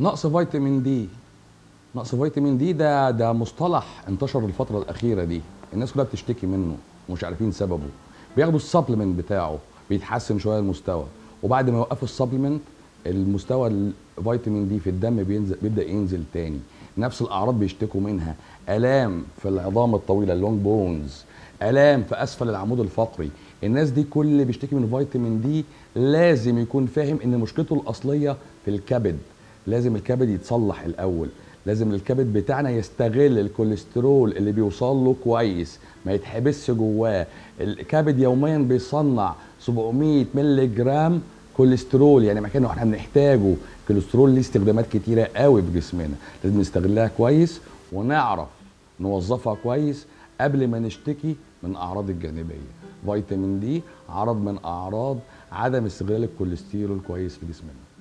نقص فيتامين دي نقص فيتامين دي ده ده مصطلح انتشر الفتره الاخيره دي الناس كلها بتشتكي منه ومش عارفين سببه بياخدوا السبلمنت بتاعه بيتحسن شويه المستوى وبعد ما يوقفوا السبلمنت المستوى الفيتامين دي في الدم بينزل بيبدا ينزل تاني نفس الاعراض بيشتكوا منها الام في العظام الطويله اللونج بونز الام في اسفل العمود الفقري الناس دي كل اللي بيشتكي من فيتامين دي لازم يكون فاهم ان مشكلته الاصليه في الكبد لازم الكبد يتصلح الاول لازم الكبد بتاعنا يستغل الكوليسترول اللي بيوصل له كويس ما يتحبسش جواه الكبد يوميا بيصنع 700 مللي جرام كوليسترول يعني مكانه احنا بنحتاجه الكوليسترول ليه استخدامات كتيره قوي في جسمنا لازم نستغلها كويس ونعرف نوظفها كويس قبل ما نشتكي من اعراض الجانبيه فيتامين دي عرض من اعراض عدم استغلال الكوليسترول كويس في جسمنا